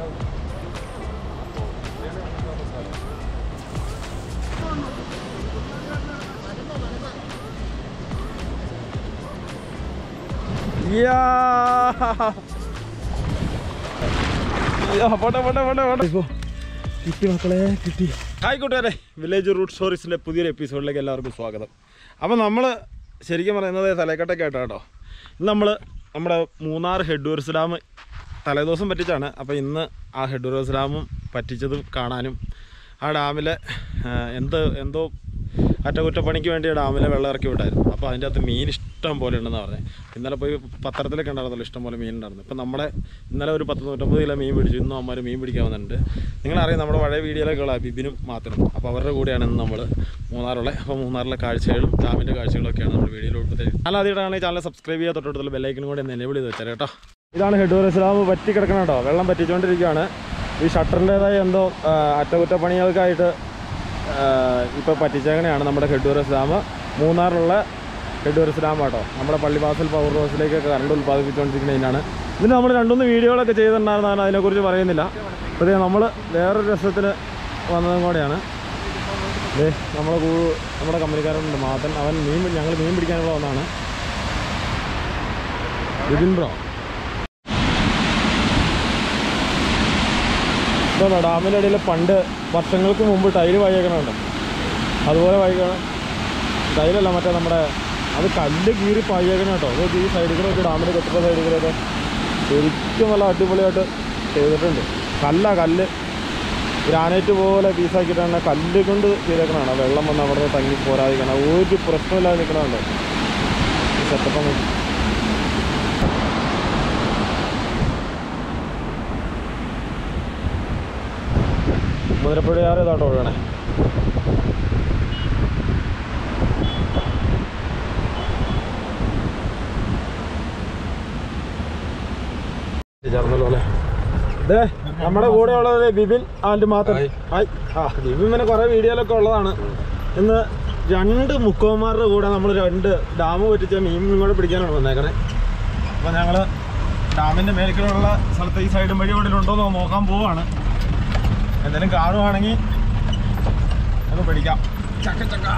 യാ. യാ, പോട്ടെ പോട്ടെ പോട്ടെ പോട്ടെ ഇപ്പോ കിട്ടി മക്കളെ കിട്ടി ഹായ് കൂട്ടുകാരെ വില്ലേജ് റൂട്ട് സ്റ്റോറീസിൻ്റെ പുതിയൊരു എപ്പിസോഡിലേക്ക് എല്ലാവർക്കും സ്വാഗതം അപ്പോൾ നമ്മൾ ശരിക്കും പറയുന്നത് തലക്കെട്ടൊക്കെ ആയിട്ടാണ് കേട്ടോ ഇന്ന് നമ്മൾ നമ്മുടെ മൂന്നാർ ഹെഡ്വേഴ്സ് ഡാം തലേദിവസം പറ്റിച്ചാണ് അപ്പോൾ ഇന്ന് ആ ഹെഡ്വേഴ്സ് ഡാമും പറ്റിച്ചതും കാണാനും ആ ഡാമിലെ ആ, എന്ത് എന്തോ അറ്റകുറ്റപ്പണിക്ക് വേണ്ടി ഡാമിലെ വെള്ളം ഇറക്കി വിട്ടായിരുന്നു അപ്പോൾ അതിൻ്റെ അകത്ത് മീൻ ഇഷ്ടം പോലെ ഉണ്ടെന്ന് പറഞ്ഞത് ഇന്നലെ പോയി പത്രത്തിലൊക്കെ ഉണ്ടായിരുന്നല്ലോ ഇഷ്ടം പോലെ മീൻ ഉണ്ടായിരുന്നു ഇപ്പം നമ്മുടെ ഇന്നലെ ഒരു പത്ത് നൂറ്റമ്പത് കിലോ മീൻ പിടിച്ചു ഇന്നും അമ്മമാർ മീൻ പിടിക്കാൻ വന്നിട്ടുണ്ട് നിങ്ങളറിയാം നമ്മുടെ പഴയ വീഡിയോയിലൊക്കെയുള്ള ബിബിനും മാത്രം അപ്പോൾ അവരുടെ കൂടെയാണ് ഇന്ന് നമ്മൾ മൂന്നാറുള്ള അപ്പോൾ മൂന്നാറിലെ കാഴ്ചകളും ഡാമിൻ്റെ കാഴ്ചകളൊക്കെയാണ് നമ്മൾ വീഡിയോയിൽ ഉൾപ്പെടുത്തി നല്ല ആദ്യമായിട്ടാണ് ഈ ചാനൽ സബ്സ്ക്രൈബ് ചെയ്യാൻ തൊട്ടടുത്തുള്ള ബെല്ലൈക്കനും കൂടെ എന്നെ വിളി വെച്ചാൽ കേട്ടോ ഇതാണ് ഹെഡ് ഇസ്ലാം പറ്റി കിടക്കണം കേട്ടോ വെള്ളം പറ്റിച്ചുകൊണ്ടിരിക്കുകയാണ് ഈ ഷട്ടറിൻ്റെതായ എന്തോ ആ, അറ്റകുറ്റപ്പണികൾക്കായിട്ട് ഇപ്പോൾ പറ്റിച്ചേക്കണെയാണ് നമ്മുടെ ഹെഡ്യൂറസ് ഡാം മൂന്നാറിലുള്ള ഹെഡ്യൂറസ് ഡാം കേട്ടോ നമ്മുടെ പള്ളിവാസൽ പവർ ഹൗസിലേക്കൊക്കെ കറണ്ട് ഉൽപ്പാദിപ്പിച്ചുകൊണ്ടിരിക്കുന്നതിനാണ് ഇതിന് നമ്മൾ രണ്ടൊന്ന് വീഡിയോകളൊക്കെ ചെയ്തിട്ടുണ്ടായിരുന്നു ഞാൻ അതിനെക്കുറിച്ച് പറയുന്നില്ല അപ്പോൾ നമ്മൾ വേറൊരു രസത്തിന് വന്നതും കൂടെയാണ് ദേ നമ്മളെ കൂ നമ്മുടെ കമ്പനിക്കാരനുണ്ട് മാതൻ അവൻ മീൻ പിടി- ഞങ്ങൾ മീൻ പിടിക്കാനുള്ള വന്നതാണ് ബിബിൻ ബ്രോ ഇതാണ് ഡാമിൻ്റെ ഇടയിൽ പണ്ട് വർഷങ്ങൾക്ക് മുമ്പ് ടൈല് വഴിയേക്കണുണ്ട് അതുപോലെ വഴിക്കണം ടൈലല്ല മറ്റേ നമ്മുടെ അത് കല്ല് കീറി പയ്യേക്കണം കേട്ടോ അത് ഈ സൈഡിൽ കൂടെ ഒക്കെ ഡാമിൻ്റെ കെട്ടിട സൈഡിൽ കൂടെ ഒക്കെ ശരിക്കും നല്ല അടിപൊളിയായിട്ട് ചെയ്തിട്ടുണ്ട് കല്ല കല്ല് ഗ്രാനൈറ്റ് പോലെ പീസാക്കിയിട്ടാണ് കല്ല് കൊണ്ട് ചെയ്തേക്കണതാണ് വെള്ളം വന്ന് അവിടെ നിന്ന് തങ്ങി പോരാതിരിക്കണം ഒരു പ്രശ്നമില്ലാതെ നിൽക്കണുണ്ട് ഈ സെറ്റപ്പ് നോക്കി മുതിരപ്പുഴയാറ് ഇതാട്ടോ ഒഴുകണേ ചേർന്നല്ലോ അല്ലേ ദേ നമ്മുടെ കൂടെ ഉള്ളത് ബിബിൻ ആൻഡ് മാത്രം ഹായ് ആ ബിബിൻ പിന്നെ കുറെ വീഡിയോയിലൊക്കെ ഉള്ളതാണ് ഇന്ന് രണ്ട് മുക്കോമാരുടെ കൂടെ നമ്മൾ രണ്ട് ഡാം പറ്റിച്ച മീനും കൂടെ പിടിക്കാനാണ് വന്നേക്കണേ അപ്പോൾ ഞങ്ങൾ ഡാമിൻ്റെ മേൽക്കൂടെയുള്ള സ്ഥലത്ത് ഈ സൈഡും വഴി ഇവിടെ ഉണ്ടോ എന്ന് നോക്കാൻ പോവാണ് എന്തെങ്കിലും കാണുവാണെങ്കിൽ അത് പിടിക്കാം ചക്ക ചക്ക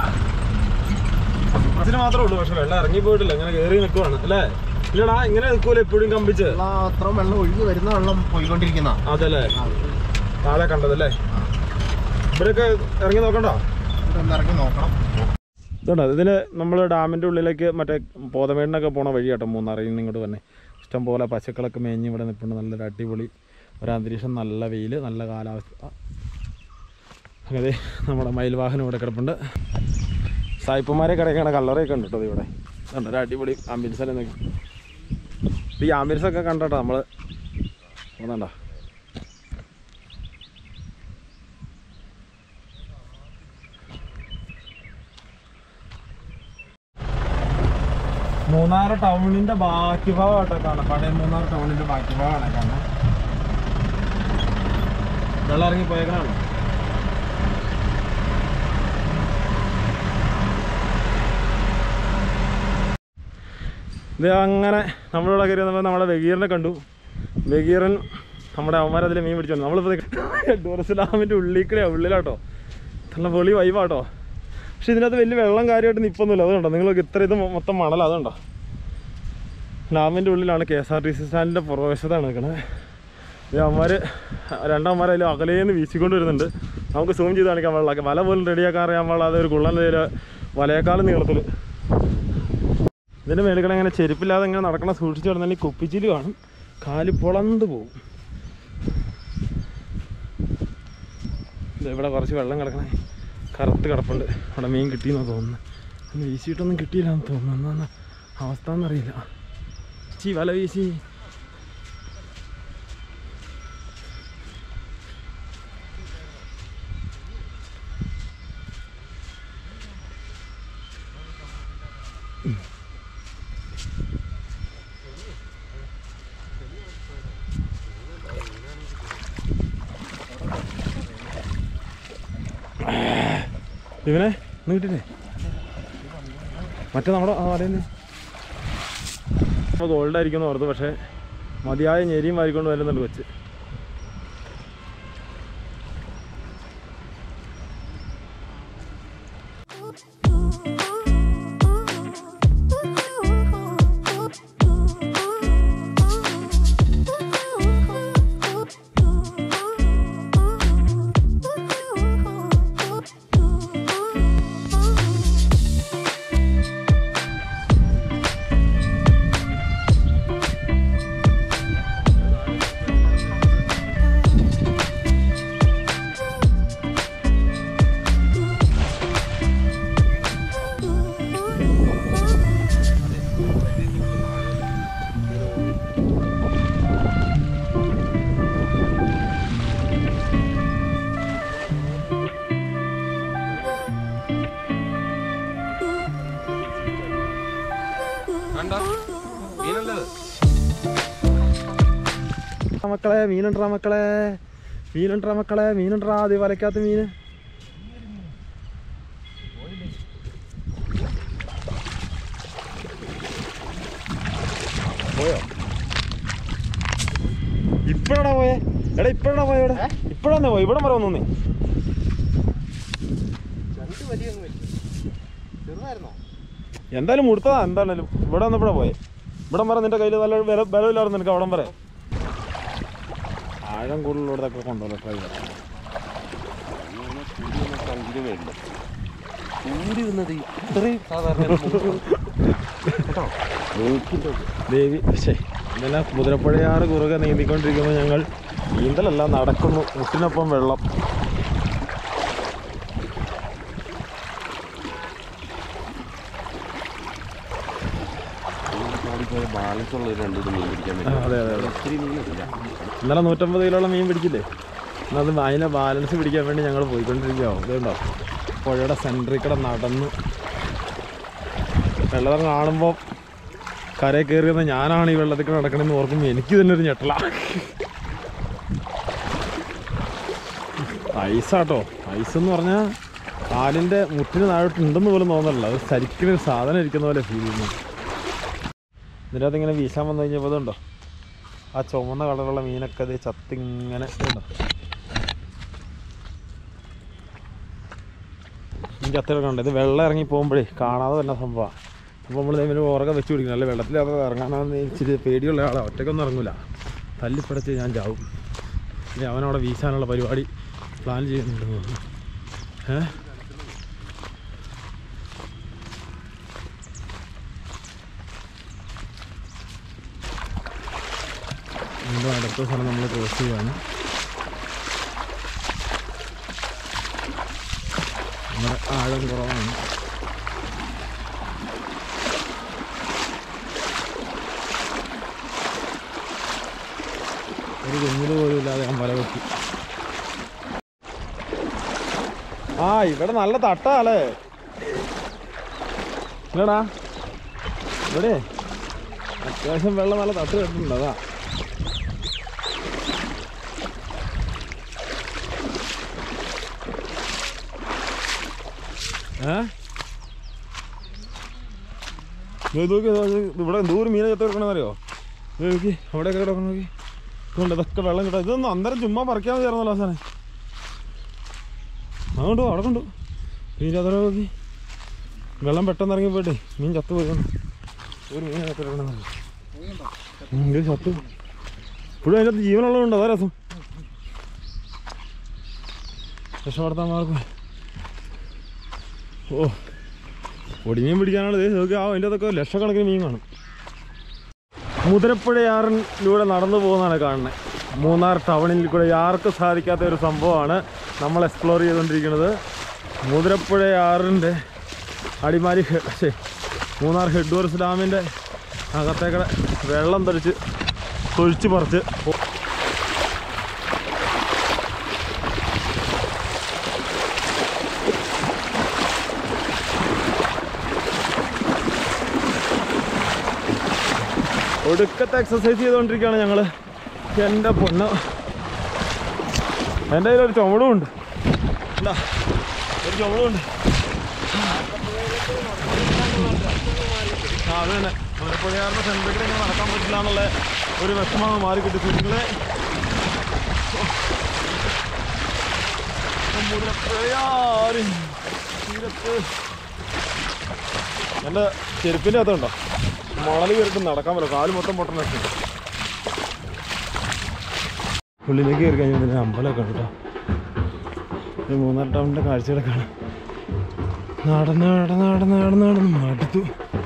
ഇതിന് മാത്രമേ ഉള്ളൂ പക്ഷെ വെള്ളം ഇറങ്ങി പോയിട്ടില്ല ഇങ്ങനെ കയറി നിൽക്കുവാണ് അല്ലേ ഇല്ലടാ ഇങ്ങനെ നിൽക്കൂല എപ്പോഴും കമ്പിച്ച് അത്രയും വെള്ളം ഒഴുകി വരുന്ന വെള്ളം പോയിക്കൊണ്ടിരിക്കുന്ന അതല്ലേ താഴെ കണ്ടതല്ലേ ഇവിടെയൊക്കെ ഇറങ്ങി നോക്കണ്ടോ ഇറങ്ങി നോക്കണം ഇതുണ്ടോ ഇതിന് നമ്മൾ ഡാമിൻ്റെ ഉള്ളിലേക്ക് മറ്റേ പോതമേടിനൊക്കെ പോണ വഴി കേട്ടോ മൂന്നാറിൽ നിന്ന് ഇങ്ങോട്ട് തന്നെ ഇഷ്ടം പോലെ പശുക്കളൊക്കെ മേഞ്ഞ് ഇവിടെ നിൽപ്പുണ്ട് നല്ലൊരു അടിപൊളി ഒരു അന്തരീക്ഷം നല്ല വെയിൽ നല്ല കാലാവസ്ഥ അങ്ങനെ നമ്മുടെ മയിൽവാഹനം ഇവിടെ കിടപ്പുണ്ട് സായിപ്പന്മാരെ കിടക്കണ കല്ലറയൊക്കെ ഉണ്ട് കേട്ടോ ഇവിടെ ഇതുണ്ട് ഒരു അടിപൊളി ആംബുലൻസ് തന്നെ നോക്കി ഇപ്പം ഈ ആംബുലൻസ് ഒക്കെ കണ്ടോ നമ്മൾ പോകുന്നുണ്ടോ മൂന്നാർ ടൗണിന്റെ ബാക്കി ഭാഗമായിട്ടോ കാണാം പഴയ മൂന്നാർ ടൗണിന്റെ ബാക്കി ഭാഗമാണ് കാണാൻ വെള്ളം ഇറങ്ങി പോയേക്കണാണ് ഇത് അങ്ങനെ നമ്മളിവിടെ കയറി വന്നപ്പോൾ നമ്മുടെ വെഗീറിനെ കണ്ടു വെഗീറൻ നമ്മുടെ അവന്മാരതിൽ മീൻ പിടിച്ചു വന്നു നമ്മളിപ്പോൾ ടൂറിസ്റ്റ് ഡാമിൻ്റെ ഉള്ളിൽ കൂടെ ഉള്ളിലാട്ടോ നല്ല പൊളി വൈവാട്ടോ പക്ഷെ ഇതിനകത്ത് വലിയ വെള്ളം കാര്യമായിട്ട് നിൽപ്പൊന്നുമില്ല അതുകൊണ്ടോ നിങ്ങൾക്ക് ഇത്ര ഇത് മൊത്തം മണല അതുകൊണ്ടോ ഡാമിൻ്റെ ഉള്ളിലാണ് K S R T C സ്റ്റാൻഡിൻ്റെ പുറവശത്താണ് നിൽക്കണത് ഇത് അവന്മാർ രണ്ടവന്മാർ അതിൽ അകലേന്ന് വീശിക്കൊണ്ട് വരുന്നുണ്ട് നമുക്ക് സൂം ചെയ്ത് കാണിക്കാൻ പാടില്ല വല പോലും റെഡിയാക്കാൻ അറിയാൻ പാടില്ലാതെ ഒരു കുള്ളൻ വലയേക്കാളും നീളത്തിൽ ഇതിൻ്റെ മേലുകൾ ഇങ്ങനെ ചെരുപ്പില്ലാതെ ഇങ്ങനെ നടക്കണം സൂക്ഷിച്ച് കിടന്നാൽ ഈ കുപ്പിച്ചില് കാണും കാല് പൊളந்து പോകും ദേ ഇവിടെ കുറച്ച് വെള്ളം കിടക്കണേ കറുത്ത് കിടപ്പുണ്ട് അവിടെ മീൻ കിട്ടിയെന്നാണ് തോന്നുന്നത് ഒന്ന് വീശിയിട്ടൊന്നും കിട്ടിയില്ല എന്ന് തോന്നുന്നു എന്നാ അവസ്ഥ എന്നറിയില്ല ചീ വല വീശി ഇവനെ ഒന്ന് കിട്ടില്ലേ മറ്റേ നമ്മുടെ ആ വലയുന്നേ ഗോൾഡ് ആയിരിക്കും എന്ന് ഓർത്തു പക്ഷേ മതിയായ ഞെരിയും വാരിക്കൊണ്ട് വരുന്നുണ്ട് വെച്ച് മക്കളെ മീനുണ്ടാ മക്കളെ മീനുണ്ടാ മക്കളെ മീനുണ്ടാ അത് വലക്കാത്ത മീന് പോയോ ഇപ്പഴാണോ പോയെ എടാ ഇപ്പഴാണോ പോയ ഇവിടെ ഇപ്പഴാന്നോ പോയി ഇവിടെ വരെ വന്നു നീ രണ്ട് വലിയ ചെറുതായിരുന്നോ എന്തായാലും മുടുത്തതാ എന്താണേലും ഇവിടെ വന്നപ്പോഴാ പോയെ ഇവിടെ വരെ നിന്റെ കയ്യിൽ നല്ല വില ബലമില്ലായിരുന്നു നിനക്ക് അവിടം വരെ ആഴം കൂടുതലുള്ളതൊക്കെ കൊണ്ടുവല്ലോ ട്രൈ ചെയ്യാം ദേവി ശേ ഇന്നലെ കുതിരപ്പുഴയാറ് കുറുകെ നീന്തിക്കൊണ്ടിരിക്കുമ്പോൾ ഞങ്ങൾ നീന്തലല്ല നടക്കുന്നു മുട്ടിനൊപ്പം വെള്ളം ബാലൻസ് ഉള്ള ഒരു രണ്ടു മീൻ പിടിക്കാൻ ആ, പറ്റും അതെ അതെ അതെ ഒത്തിരി മീനില്ല ഇന്നലെ നൂറ്റമ്പത് കിലോളം മീൻ പിടിച്ചില്ലേ എന്നാൽ അത് അതിനെ ബാലൻസ് പിടിക്കാൻ വേണ്ടി ഞങ്ങൾ പോയിക്കൊണ്ടിരിക്കുകയാവും ഇതുണ്ടോ പുഴയുടെ സെൻറ്ററിൽ കൂടെ നടന്ന് വെള്ളം കാണുമ്പോൾ കരയിൽ കയറിയെന്ന് ഞാനാണ് ഈ വെള്ളത്തിൽ കൂടെ നടക്കണമെന്ന് ഓർക്കുമ്പോൾ എനിക്ക് തന്നെ ഒരു ഞെട്ടല ഐസാട്ടോ ഐസ് എന്ന് പറഞ്ഞാൽ കാലിൻ്റെ മുട്ടിന് താഴോട്ട് ഉണ്ടെന്ന് പോലും തോന്നണില്ല അത് ശരിക്കും ഒരു സാധനം ഇരിക്കുന്ന പോലെ ഫീൽ ചെയ്യുന്നു ഇതിൻ്റെ അകത്ത് ഇങ്ങനെ വീശാൻ വന്നു കഴിഞ്ഞപ്പോൾ ഇതുണ്ടോ ആ ചുവന്ന കളറുള്ള മീനൊക്കെ അത് ചത്തിങ്ങനെ ഉണ്ടോ മീൻ ചത്തിലൊക്കെ ഉണ്ട് ഇത് വെള്ളം ഇറങ്ങി പോകുമ്പോഴേ കാണാതെ തന്നെ സംഭവമാണ് അപ്പോൾ നമ്മൾ ഇതേപോലെ ഉറക്കം വെച്ച് പിടിക്കണം അല്ലെ വെള്ളത്തിൽ അത് ഇറങ്ങാനാന്ന് ഇച്ചിരി പേടിയുള്ള ആളാണ് ഒറ്റയ്ക്കൊന്നും ഇറങ്ങില്ല തല്ലിപ്പടച്ച് ഞാൻ ചാവും ഇനി അവനവിടെ വീശാനുള്ള പരിപാടി പ്ലാൻ ചെയ്യുന്നുണ്ട് തോന്നുന്നു. ഏ വീണ്ടും അടുത്ത സ്ഥലം നമ്മൾ ക്രോസ് ചെയ്യുകയാണ് നമ്മുടെ ആഴം കുറവാണ് ഒരു കുഞ്ഞിന് പോലും ഇല്ലാതെ ഞാൻ വല വെക്കി ആ ഇവിടെ നല്ല തട്ടാല്ലേ ഇല്ലടാ ഇവിടെ അത്യാവശ്യം വെള്ളം നല്ല തട്ട് കിട്ടുന്നുണ്ട് അതാ ഏ ദേ നോക്കി ദേ ഇത് ഇവിടെ എന്തോ ഒരു മീനെ ചത്ത് കിടക്കണമെന്നറിയോ ദേ നോക്കി അവിടെയൊക്കെ കിടക്കണം നോക്കി ഇതുകൊണ്ട് ഇതൊക്കെ വെള്ളം കിട്ടാം ഇതൊന്നും അന്നേരം ചുമ്മാ പറിക്കാൻ ചേർന്നല്ലോ അവസാനം അതുകൊണ്ട് അവിടെ കൊണ്ടു മീൻ അതോടെ നോക്കി വെള്ളം പെട്ടെന്ന് ഇറങ്ങി പോയിട്ടേ മീൻ ചത്തു പോയി ഒരു മീനെ ചത്ത് കിടക്കണമെന്നറിയോ ഉം, ഇത് ചത്തു ഇപ്പോഴും അതിൻ്റെ അകത്ത് ജീവനുള്ളതുണ്ട് അതാ രസം രക്ഷപ്പെടുത്താന്മാർക്ക് ഓ ഒടിമീൻ പിടിക്കാനാണ് ഇത് നോക്കി ആ അതിൻ്റെ അതൊക്കെ ലക്ഷക്കണക്കിന് മീൻ കാണും മുതിരപ്പുഴയാറിലൂടെ നടന്നു പോകുന്നതാണ് കാണുന്നത് മൂന്നാർ ടൗണിൽ കൂടെ ആർക്കും സാധിക്കാത്ത ഒരു സംഭവമാണ് നമ്മൾ എക്സ്പ്ലോർ ചെയ്തുകൊണ്ടിരിക്കുന്നത് മുതിരപ്പുഴയാറിൻ്റെ അടിമാലി ഹെ- ശ്ശേ, മൂന്നാർ ഹെഡ്വേഴ്സ് ഡാമിൻ്റെ അകത്തേക്കടെ വെള്ളം തെളിച്ച് തൊഴിച്ച് പറിച്ച് പോ- ഒടുക്കത്തെ എക്സസൈസ് ചെയ്തുകൊണ്ടിരിക്കുകയാണ് ഞങ്ങൾ എൻ്റെ പൊണ്ണ് എൻ്റെ കയ്യിൽ ഒരു ചുമടും ഉണ്ട് എന്താ ഒരു ചുമടും ഉണ്ട് ആ അത് തന്നെ മുതലപ്പുഴയാറിൻ്റെ സെൻറ്ററിൽ ഇങ്ങനെ നടക്കാൻ പറ്റില്ല എന്നുള്ള ഒരു വിഷമം മാറി കിട്ടി സുഹൃത്തുക്കളെ മുതലപ്പുഴയാറി തീരത്ത് എൻ്റെ ചെരുപ്പിൻ്റെ അകത്തുണ്ടോ മണൽ കയറിട്ട് നടക്കാൻ പറ്റില്ല കാല് മൊത്തം പൊട്ടണൊക്കെ ഉള്ളിലേക്ക് കയറി കഴിഞ്ഞാൽ ഇതിന് അമ്പലമൊക്കെ ഉണ്ട് കേട്ടോ ഇത് മൂന്നാർ ടൗണിൻ്റെ കാഴ്ചകളൊക്കെ കാണാം നടന്ന് നടന്ന് നടന്ന് നടന്ന് നടന്ന് മടുത്തു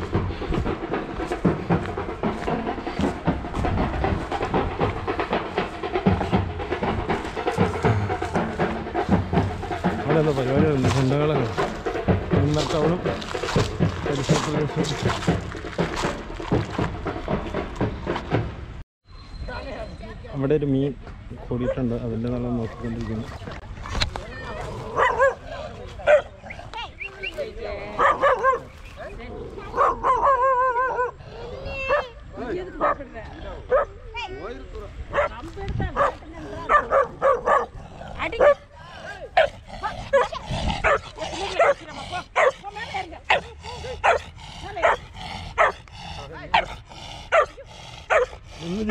അവിടെ എന്താ പരിപാടികളുണ്ട് ചെണ്ടകളൊക്കെ മൂന്നാർ ടൗണും പരിസര പ്രദേശവും അവിടെ ഒരു മീൻ കൂടിയിട്ടുണ്ട് അതിൻ്റെ നല്ല നോക്കിക്കൊണ്ടിരിക്കുന്നു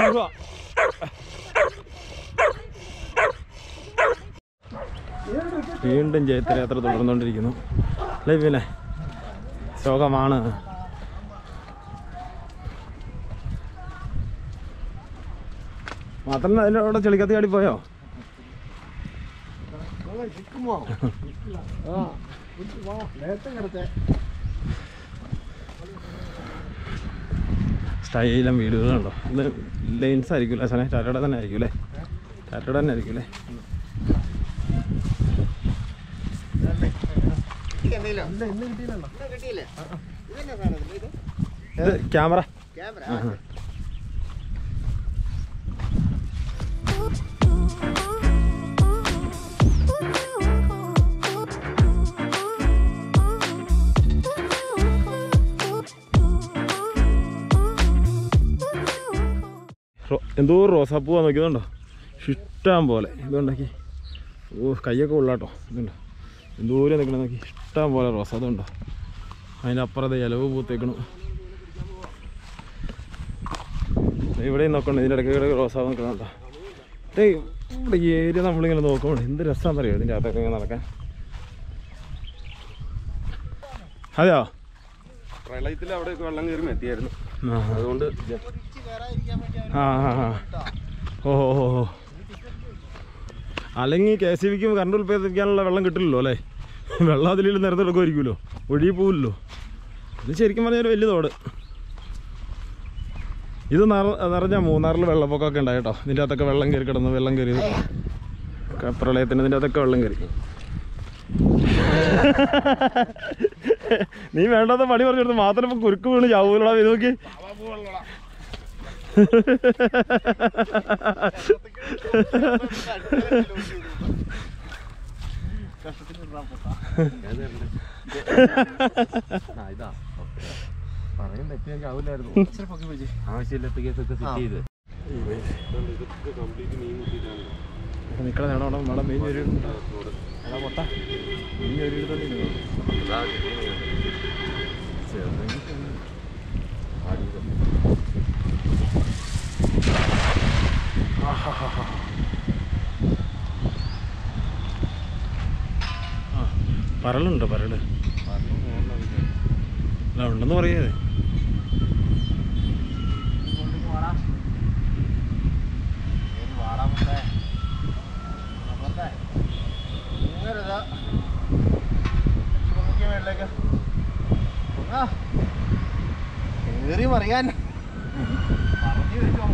സുഖമാ വീണ്ടും ജയത്തിരയാത്ര തുടർന്നുകൊണ്ടിരിക്കുന്നു അല്ലേ പിന്നെ ശോകമാണ് മാത്രമല്ല അതിൻ്റെ അവിടെ ചെളിക്കത്തി ആടി പോയോ സ്റ്റൈലം വീടുകളുണ്ടോ ഇത് ലൈൻസ് ആയിരിക്കും അല്ലേ ടാറ്റയുടെ തന്നെ ആയിരിക്കും അല്ലേ ടാറ്റയുടെ തന്നെ ആയിരിക്കും അല്ലേ എന്തെങ്കിലും ഇന്ന് കിട്ടിയില്ലല്ലോ കിട്ടിയില്ലേ ഇതെന്നാ സാധനം ഇത് ഇത് ക്യാമറ ക്യാമറ റോ- എന്തോ റോസാപ്പൂ നോക്കിയതുണ്ടോ ഇഷ്ടം പോലെ ഇതുണ്ടാക്കി ഓ കൈയൊക്കെ ഉള്ളാട്ടോ ഇതുണ്ടോ എന്തോരം നിൽക്കണം നോക്കി ഇഷ്ടം പോലെ റോസ അതുണ്ടോ അതിൻ്റെ അപ്പുറത്തെ ഇലവ് പൂത്തേക്കണു ഇവിടെ നോക്കണ്ട ഇതിൻ്റെ ഇടയ്ക്ക് ഇടയ്ക്ക് റോസാ നിൽക്കണുണ്ടോ ഏയ് ഇവിടെ ഈ ഏരിയ നമ്മളിങ്ങനെ നോക്കുമ്പോൾ എന്ത് രസമാണെന്നറിയോ ഇതിൻ്റെ അകത്തൊക്കെ ഇങ്ങനെ നടക്കാൻ അതെയോ പ്രളയത്തിൽ അവിടെ വെള്ളം കയറി മെത്തിയായിരുന്നു ആ അതുകൊണ്ട് കുരിച്ച് കയറാതിരിക്കാൻ വേണ്ടി അവര് ആ ആ ആ ഓ ഓ ഓ അല്ലെങ്കിൽ കെ സി ബിക്ക് കറണ്ട് ഉൽപ്പാദിപ്പിക്കാനുള്ള വെള്ളം കിട്ടില്ലല്ലോ അല്ലേ വെള്ളം അതിൽ നിരത്തെടുക്കുമായിരിക്കുമല്ലോ ഒഴുകി പോവില്ലല്ലോ ഇത് ശരിക്കും പറഞ്ഞാൽ ഒരു വലിയ തോട് ഇത് നിറ നിറഞ്ഞ മൂന്നാറിൽ വെള്ളപ്പൊക്കമൊക്കെ ഉണ്ടായി കേട്ടോ ഇതിൻ്റെ അകത്തൊക്കെ വെള്ളം കയറി കിടന്ന് വെള്ളം കയറി ക- പ്രളയത്തിന് ഇതിൻ്റെ അകത്തൊക്കെ വെള്ളം കയറി നീ വേണ്ടാത്ത പണി പറഞ്ഞെടുത്ത് മാത്രം ഇപ്പം കുരുക്ക് വീണ് ചാവൂലടാ ഇത് നോക്കി ആ, ഇതാ പറയാൻ പറ്റിയെങ്കിൽ ആവില്ലായിരുന്നു ആവശ്യമില്ലാത്ത കേസൊക്കെ സെറ്റ് ചെയ്ത് ഇതൊക്കെ കംപ്ലീറ്റ് മീൻ മുട്ടിയിട്ടാണ് നിക്കണ നേടണം അവിടെ അവിടെ മെയിൻ ഒരു അതാ പൊട്ട മെയിൻ ഒരു ഇടുത്തോണ്ടിരുന്നു അതാ ചെറുതെങ്കിൽ പരലുണ്ടോ പരല് അല്ല ഉണ്ടെന്ന് പറയാതെ കേറി മറിയാൻ പറഞ്ഞു വെച്ചോ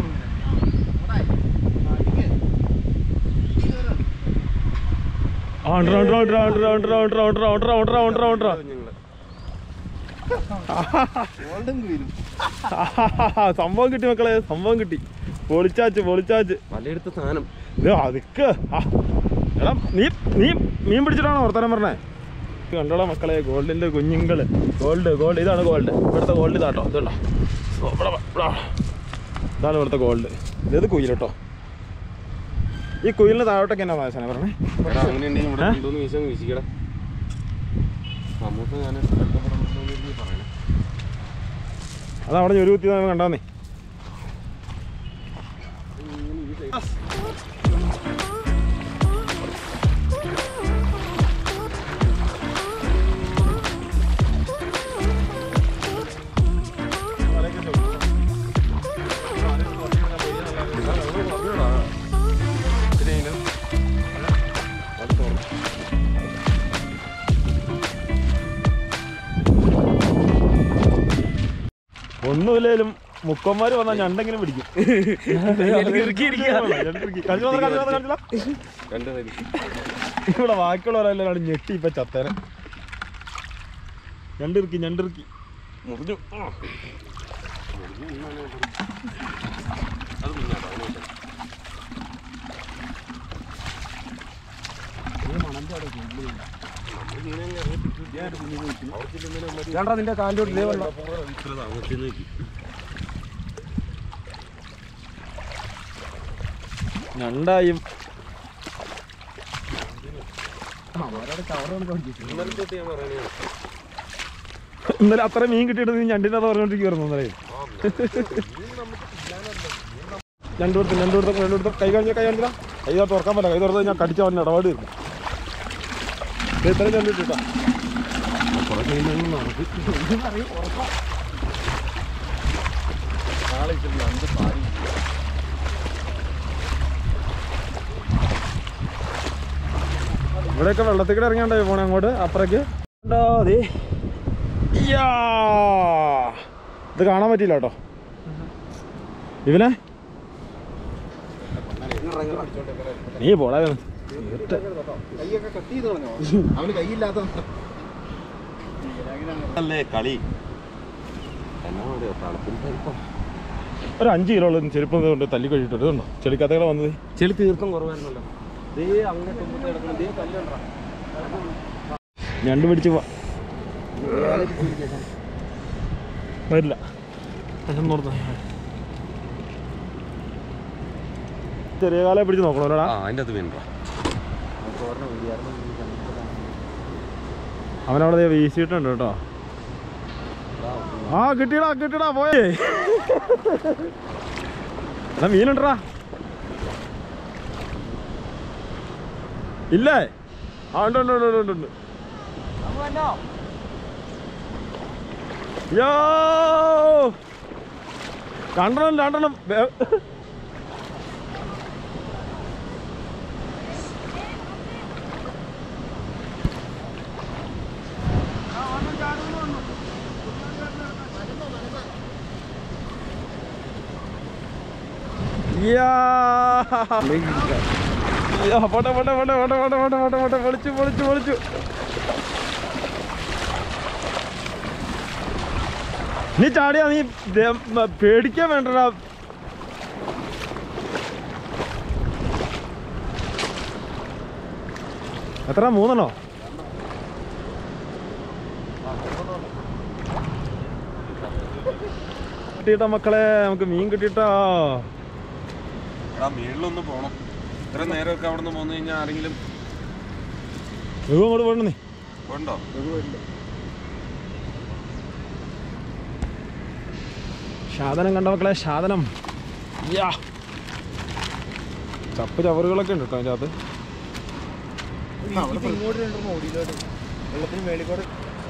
ആ ഉണ്ട് ഉണ്ട് ഉണ്ട് ഉണ്ട് ഉണ്ട് ഉണ്ട് ഉണ്ട് ഉണ്ട് ഉണ്ട് ഉണ്ട് ഉണ്ട് ഉണ്ട് ഗോൾഡൻ ഗ്രീനും സംഭവം കിട്ടി മക്കളെ സംഭവം കിട്ടി പൊളിച്ചാച്ച് പൊളിച്ചാച്ച് വലയെടുത്ത സാധനം ഇത് അതിക്ക് ആ എടാ നീ നീ മീൻ പിടിച്ചിട്ടാണോ വർത്തമാനം പറഞ്ഞേ കണ്ടോളാ മക്കളെ ഗോൾഡിൻ്റെ കുഞ്ഞുങ്ങൾ ഗോൾഡ് ഗോൾഡ് ഇതാണ് ഗോൾഡ് ഇവിടുത്തെ ഗോൾഡ് ഇതാട്ടോ ഇതുണ്ടോ ഓ, ഇവിടെ വാ, ഇവിടെ വാ. ഇതാണ് ഇവിടുത്തെ ഗോൾഡ് ഇത് കുയിൽ കേട്ടോ ഈ കുയിലിന് താഴോട്ടൊക്കെ എന്നാ വാസന പറഞ്ഞേ എടാ അങ്ങനെയുണ്ടെങ്കിൽ ഇവിടെ ഏ? കൊണ്ടുവന്ന് വീശാൻ വീശിക്കടാ സമൂസ ഞാൻ കഷ്ടപ്പെടണമെന്ന് പറയണേ അത് അവിടെ ഒരു കുത്തി കണ്ടാന്നേ ഒന്നുമില്ലേലും മുക്കന്മാര് വന്നാൽ ഞണ്ടെങ്കിലും പിടിക്കും ഞണ്ടിറുക്കി. കാണിച്ച് വന്നോ, കാണിച്ച് വന്നോ, കാണിച്ച് വന്നോ. രണ്ട് തരി ഇവിടെ ബാക്കിയുള്ളവരെല്ലാം ഞെട്ടി ഇപ്പൊ ചത്തേനെ ഞണ്ടിറുക്കി ഞണ്ടിറുക്കി മുറിഞ്ഞു അത് കുഞ്ഞാട്ടോ അതിന് ശേഷം. നമ്മള് മീനെ അങ്ങ് ഇറങ്ങി പിടിച്ച് ഞാൻ ഒരു കുഞ്ഞിനെ വിളിക്കുന്നു. അവിടെ ചെല്ലുന്നതിന് മുമ്പ് നിന്റെ കാലിലോട്ട് ഇതേ വെള്ളം ഇത്ര താമസിച്ച് നോക്കി. ഞണ്ടായും ഇന്നലെ തൊട്ട് ഞാൻ പറയണേ ഇന്നലെ അത്ര മീൻ കിട്ടിയിട്ട് നീ ഞണ്ടിന്റെ അത് പറഞ്ഞോണ്ടിരിക്കുവായിരുന്നു ഇന്നലെ രണ്ടു കൊടുത്തു രണ്ടു കൊടുത്തു രണ്ടു കൊടുത്തു കൈ കാണിച്ചാൽ കൈ കാണിച്ചാൽ കൈ തുറത്ത് തുറക്കാൻ പറ്റില്ല കൈ തുറത്ത് ഞാൻ കടിച്ച അവൻ ഇടപാട് തീർന്നു ഇത് ഇത്രയും രണ്ടു ഇട്ടാ കുറെ കഴിയുമ്പോൾ നടക്കും നാളെ ഇച്ചിരി രണ്ട് പാരി ഇവിടെയൊക്കെ വെള്ളത്തിൽ കൂടെ ഇറങ്ങിയാണ്ടോ പോണേ അങ്ങോട്ട് അപ്പുറേക്ക് ഉണ്ടോ ദേ യാ. ഇത് കാണാൻ പറ്റിയില്ല കേട്ടോ ഇവനെ നീ പോടാ ഇവന്. കൈയൊക്കെ കട്ട് ചെയ്ത് കളഞ്ഞോ അവന് കൈയില്ലാത്ത അല്ലേ കളി എന്നാ പറയുക തണുപ്പിന് തരിപ്പം ഒരു അഞ്ച് കിലോ ഉള്ള ചെരുപ്പ് കൊണ്ട് തല്ലി കഴിച്ചിട്ട് ഇതുണ്ടോ ചെളിക്കത്തകളെ വന്നത് ചെളി തീർത്തും കുറവായിരുന്നല്ലോ ദേ അങ്ങോട്ട് ഇങ്ങോട്ട് കിടക്കണം ദേ കല്ലുണ്ടാ ഞണ്ട് പിടിച്ച് പോവാ വരില്ല നോർത്ത ചെറിയ കാലം പിടിച്ച് നോക്കണോടാ ആ അതിൻ്റെ അത് വേണ്ട അവനവിടെ ദേ വീശിയിട്ടുണ്ട് കേട്ടോ ആ കിട്ടിയടാ കിട്ടിയടാ പോയേ എടാ മീനുണ്ടടാ ഇല്ലേ ആ ഉണ്ട് ഉണ്ട് ഉണ്ട് ഉണ്ട് ഉണ്ട് യോ രണ്ടെണ്ണം രണ്ടെണ്ണം വേ- യാ. യാ, പോട്ടെ പോട്ടെ പോട്ടെ പോട്ടെ പോട്ടെ പോട്ടെ പോട്ടെ പോട്ടെ പൊളിച്ചു പൊളിച്ചു പൊളിച്ചു നീ ചാടിയാ നീ ദേ- മ- പേടിക്കാൻ വേണ്ടടാ എത്ര മൂന്നെണ്ണോ കിട്ടിയിട്ടാ മക്കളെ നമുക്ക് മീൻ കിട്ടിയിട്ടാ ആ മേളിലൊന്ന് പോണം ഇത്ര നേരമൊക്കെ അവിടെ നിന്ന് പോന്നു കഴിഞ്ഞാൽ ആരെങ്കിലും രഘു അങ്ങോട്ട് പോകണം നീ ഉണ്ടോ സാധനം കണ്ട മക്കളെ സാധനം യാ ചപ്പ് ചവറുകളൊക്കെ ഉണ്ട് കേട്ടോ അതിൻ്റെ അകത്ത് ഇങ്ങോട്ട് രണ്ടെണ്ണം ഓടിയില്ലോട്ട് വെള്ളത്തിന് മേളിൽ കൂടെ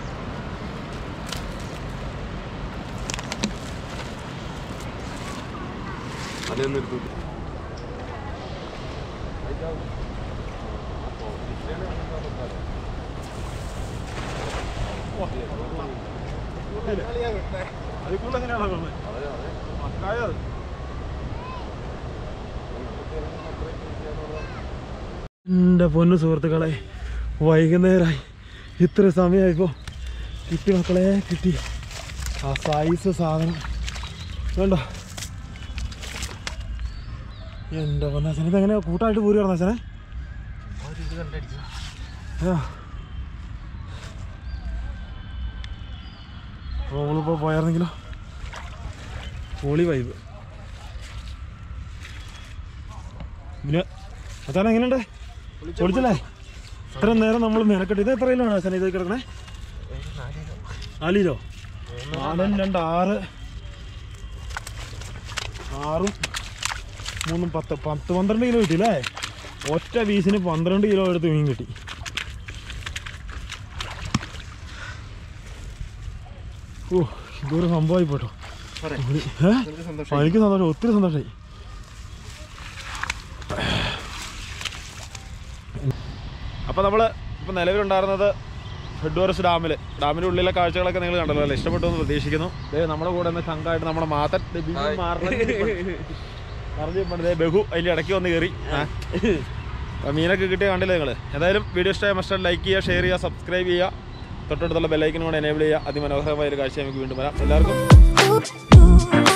അതൊന്നും എടുത്തു എൻ്റെ പൊന്നു സുഹൃത്തുക്കളെ വൈകുന്നേരമായി ഇത്ര സമയമായിപ്പോൾ കിട്ടി മക്കളെ കിട്ടി ആ സൈസ് സാധനം വേണ്ടോ എൻ്റെ പൊന്നച്ഛൻ ഇതെങ്ങനെ കൂട്ടായിട്ട് പൂരി പറഞ്ഞ അച്ഛനെ ആ അപ്പോൾ നമ്മളിപ്പോൾ പോയായിരുന്നെങ്കിലോ പൊളി വൈബ് പിന്നെ അച്ഛൻ എങ്ങനെയുണ്ട് പൊളിച്ചല്ലേ ഇത്ര നേരം നമ്മൾ മെനക്കെട്ട് ഇത് എത്ര കിലോ ആണ് അച്ഛൻ ഇത് കിടക്കണേ നാല് കിലോ നാലും രണ്ട് ആറ് ആറും മൂന്നും പത്ത് പത്ത് പന്ത്രണ്ട് കിലോ കിട്ടി അല്ലേ ഒറ്റ പീസിന് പന്ത്രണ്ട് കിലോ എടുത്ത് മീൻ കിട്ടി ഓ ഇതൊരു സംഭവമായി പോട്ടോ ഏ സന്തോഷം ആ, എനിക്ക് സന്തോഷം ഒത്തിരി സന്തോഷമായി അപ്പോൾ നമ്മൾ ഇപ്പോൾ നിലവിലുണ്ടായിരുന്നത് ഹെഡ്വാർസ് ഡാമിൽ ഡാമിൻ്റെ ഉള്ളിലെ കാഴ്ചകളൊക്കെ നിങ്ങൾ കണ്ടല്ലോ അല്ലേ ഇഷ്ടപ്പെട്ടു എന്ന് പ്രതീക്ഷിക്കുന്നു ദേ നമ്മുടെ കൂടെ ഒന്ന് ചങ്കായിട്ട് നമ്മുടെ മാതൻ ദേ ബിജു ഹായ്. മാറണം പറഞ്ഞു ദേ ബഹു അതിൻ്റെ ഇടയ്ക്ക് വന്ന് കയറി ആ. അപ്പോൾ മീനൊക്കെ കിട്ടിയ കണ്ടില്ലേ നിങ്ങൾ ഏതായാലും വീഡിയോ ഇഷ്ടമായ മസ്റ്റ് ലൈക്ക് ചെയ്യുക ഷെയർ ചെയ്യുക സബ്സ്ക്രൈബ് ചെയ്യുക തൊട്ടടുത്തുള്ള ബെല്ലൈക്കനും കൂടെ എനേബിൾ ചെയ്യുക അതിമനോഹരമായ ഒരു കാഴ്ച നമുക്ക് വീണ്ടും വരാം എല്ലാവർക്കും Ooh, ooh.